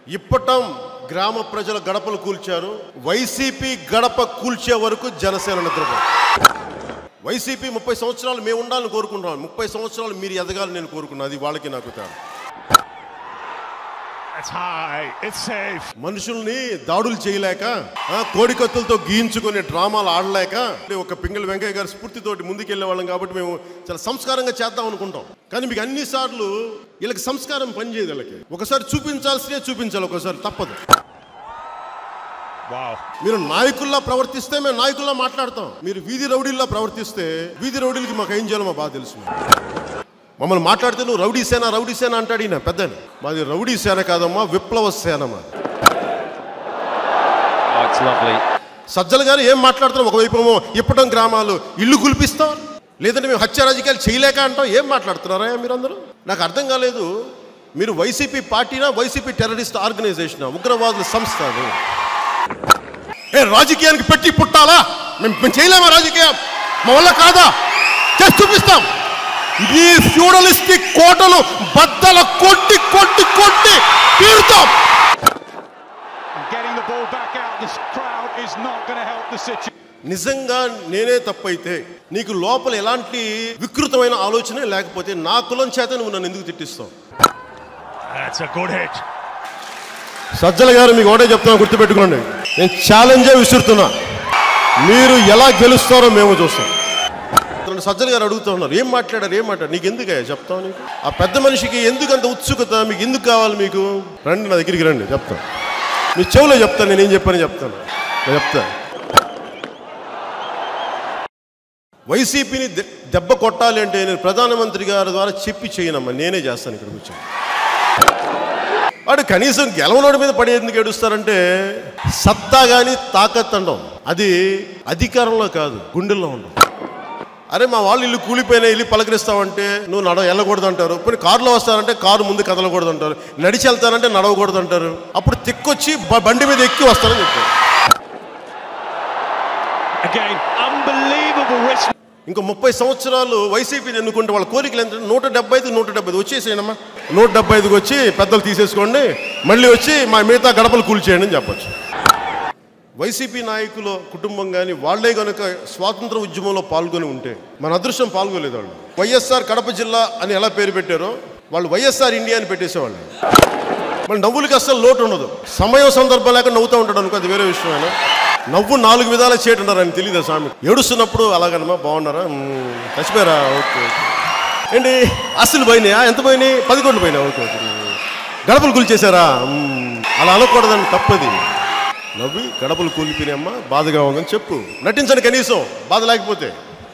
ఇప్పటం గ్రామ ప్రజల గడపలు కూల్చారు వైసీపీ గడప కూల్చే వరకు జనసేన నిద్రపోదు వైసీపీ ముప్పై సంవత్సరాలు మేము ఉండాలని కోరుకుంటున్నాం ముప్పై సంవత్సరాలు మీరు ఎదగాలని నేను కోరుకున్నాను అది వాళ్ళకి నాకు తేడా It's high. It's safe. మనుషుల్ని దాడులు చేయలేక ఆ, కోడికత్తులతో గీయించుకునే డ్రామాలు ఆడలేక ఒక పింగళ వెంకయ్య గారి స్ఫూర్తితోటి ముందుకెళ్లే వాళ్ళం కాబట్టి మేము చాలా సంస్కారంగా చేద్దాం అనుకుంటాం కానీ మీకు అన్ని సార్లు వీళ్ళకి సంస్కారం పనిచేయదు వీళ్ళకి ఒకసారి చూపించాల్సినే చూపించాలి ఒకసారి తప్పదు Wow. మీరు నాయకుల్లా ప్రవర్తిస్తే మేము నాయకుల్లా మాట్లాడతాం మీరు వీధి రౌడీల్లా ప్రవర్తిస్తే వీధి రౌడీలకి మాకు ఏం చేయాలో మా బాగా తెలుసు మమ్మల్ని మాట్లాడితే నువ్వు రౌడీ సేన రౌడీ సేన అంటాడు ఈయన పెద్ద మాది రౌడీ సేన కాదమ్మా విప్లవ సేన మాది Oh, it's lovely. సజ్జల గారు ఏం మాట్లాడుతున్నారు ఒకవైపు ఏమో ఇప్పటం గ్రామాలు ఇల్లు కులిపిస్తాం లేదంటే మేము హత్య రాజకీయాలు చేయలేక అంటాం ఏం మాట్లాడుతున్నారా మీరందరూ నాకు అర్థం కాలేదు మీరు వైసీపీ పార్టీనా వైసీపీ టెర్రరిస్ట్ ఆర్గనైజేషన్ ఉగ్రవాదుల సంస్థ అది ఏ రాజకీయానికి పెట్టి పుట్టాలా మేము మేము చేయలేమా రాజకీయం మా వల్ల కాదా చేసి చూపిస్తాం ఈ ఫ్యూడలిస్టిక్ కోటలు బద్దల కొట్టి కొట్టి కొట్టి తీరుతాం And getting the ball back out, this crowd is not going to help the situation. నిజంగా నేనే తప్పైతే నీకు లోపల ఎలాంటి వికృతమైన ఆలోచనే లేకపోతే నా కులం చేత నువ్వు నన్ను ఎందుకు తిట్టిస్తావు That's a good hit. Sajjala గారు మీకు ఒకటే చెప్తున్నా గుర్తుపెట్టుకోండి నేను ఛాలెంజే విసురుతున్నా మీరు ఎలా గెలుస్తారో మేము చూస్తాం అతను సజ్జల గారు అడుగుతూ ఉన్నారు ఏం మాట్లాడారు ఏం మాట్లాడారు నీకు ఎందుకు చెప్తావు నీకు ఆ పెద్ద మనిషికి ఎందుకు అంత ఉత్సుకత మీకు ఎందుకు కావాలి మీకు రండి నా దగ్గరికి రండి చెప్తాను మీ చెవులో చెప్తాను నేను ఏం చెప్పాను చెప్తాను నేను చెప్తాను వైసీపీని దె- దెబ్బ కొట్టాలి అంటే నేను ప్రధానమంత్రి గారి ద్వారా చెప్పి చేయనమ్మా నేనే చేస్తాను ఇక్కడ కూర్చొని వాడు కనీసం గెలవనోడి మీద పడి ఎందుకు ఏడుస్తారంటే సత్తా కానీ తాకత్ అండం అది అధికారంలో కాదు గుండెల్లో ఉండడం అరే మా వాళ్ళు ఇల్లు కూలిపోయినా ఇల్లు పలకరిస్తామంటే నువ్వు నడ వెళ్ళకూడదు అంటారు పోనీ కారులో వస్తారంటే కారు ముందు కదలకూడదు అంటారు నడిచి వెళ్తారంటే నడవకూడదు అంటారు అప్పుడు తిక్కొచ్చి బ- బండి మీద ఎక్కి వస్తారని చెప్పారు Again, unbelievable risk. ఇంకో ముప్పై సంవత్సరాలు వైసీపీని ఎన్నుకుంటే వాళ్ళ కోరికలు ఎంత నూట డెబ్బై ఐదు నూట డెబ్బై ఐదు వచ్చేసేయనమ్మా నూట డెబ్బై ఐదుకి వచ్చి పెద్దలు తీసేసుకోండి మళ్ళీ వచ్చి మా మిగతా గడపలు కూల్చేయండి అని చెప్పొచ్చు వైసీపీ నాయకుల కుటుంబం కానీ వాళ్ళే కనుక స్వాతంత్ర ఉద్యమంలో పాల్గొని ఉంటే మన అదృష్టం పాల్గొలేదు వాళ్ళు వైఎస్ఆర్ కడప జిల్లా అని ఎలా పేరు పెట్టారో వాళ్ళు వైఎస్ఆర్ ఇండియా అని పెట్టేసేవాళ్ళు మన నవ్వులకి అస్సలు లోటు ఉండదు సమయం సందర్భం లేక నవ్వుతూ ఉంటాడు అనుకో అది వేరే విషయం ఆయన నవ్వు నాలుగు విధాలు చేయటున్నారు అని తెలియదు స్వామి ఏడుస్తున్నప్పుడు అలాగనమా బాగున్నారా మ్మ్. చచ్చిపోయారా ఓకే ఓకే ఏంటి అస్సలు పోయినాయా ఎంత పోయినాయి పది కోట్లు పోయినా ఓకే ఓకే గడపలు కూల్చేశారా మ్మ్. అలా అనకూడదని తప్పది నవ్వి గడపలు కూలిపోయినాయమ్మా బాధగా ఉందని చెప్పు నటించండి కనీసం బాధ లేకపోతే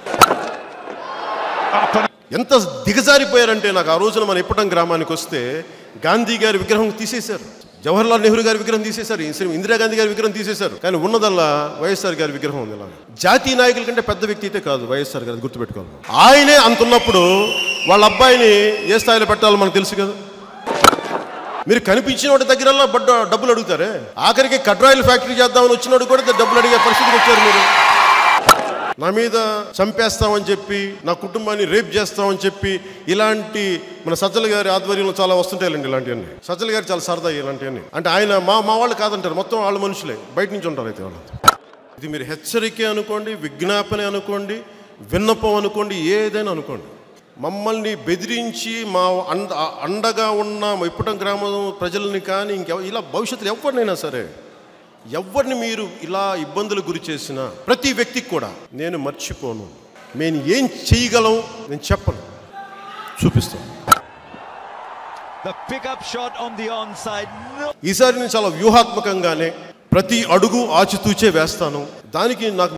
Up and ఎంత దిగజారిపోయారంటే నాకు ఆ రోజున మన ఇప్పటం గ్రామానికి వస్తే గాంధీ గారి విగ్రహం తీసేశారు జవహర్లాల్ నెహ్రూ గారి విగ్రహం తీసేశారు ఈ శ్రీ ఇందిరాగాంధీ గారి విగ్రహం తీసేశారు కానీ ఉన్నదల్లా వైఎస్ఆర్ గారి విగ్రహం ఉంది ఇలా జాతీయ నాయకుల కంటే పెద్ద వ్యక్తి అయితే కాదు వైఎస్ఆర్ గారు గుర్తుపెట్టుకోవాలి ఆయనే అంత ఉన్నప్పుడు వాళ్ళ అబ్బాయిని ఏ స్థాయిలో పెట్టాలో మనకు తెలుసు కదా మీరు కనిపించిన వాటి దగ్గరల్లా బడ్డ డబ్బులు అడుగుతారే ఆఖరికి కడ్రాయిల్ ఫ్యాక్టరీ చేద్దామని వచ్చినోడు కూడా డబ్బులు అడిగే పరిస్థితికి వచ్చారు మీరు నా మీద చంపేస్తామని చెప్పి నా కుటుంబాన్ని రేప్ చేస్తామని చెప్పి ఇలాంటి మన సజ్జల గారి ఆధ్వర్యంలో చాలా వస్తుంటాయండి ఇలాంటివన్నీ సజ్జల గారు చాలా సరదా ఇలాంటివన్నీ అంటే ఆయన మా మా వాళ్ళు కాదంటారు మొత్తం వాళ్ళు మనుషులే బయట నుంచి ఉంటారు అయితే వాళ్ళు ఇది మీరు హెచ్చరిక అనుకోండి విజ్ఞాపన అనుకోండి విన్నపం అనుకోండి ఏదైనా అనుకోండి మమ్మల్ని బెదిరించి మా అండ అండగా ఉన్న మా ఇప్పటం గ్రామం ప్రజల్ని కానీ ఇంకెవ ఇలా భవిష్యత్తులో ఎవరినైనా సరే ఎవరిని మీరు ఇలా ఇబ్బందులు గురి చేసినా ప్రతి వ్యక్తికి కూడా నేను మర్చిపోను నేను ఏం చేయగలం నేను చెప్పను చూపిస్తాను The pickup shot on the onside. No. ఈసారి నేను చాలా వ్యూహాత్మకంగానే ప్రతి అడుగు ఆచితూచే వేస్తాను దానికి నాకు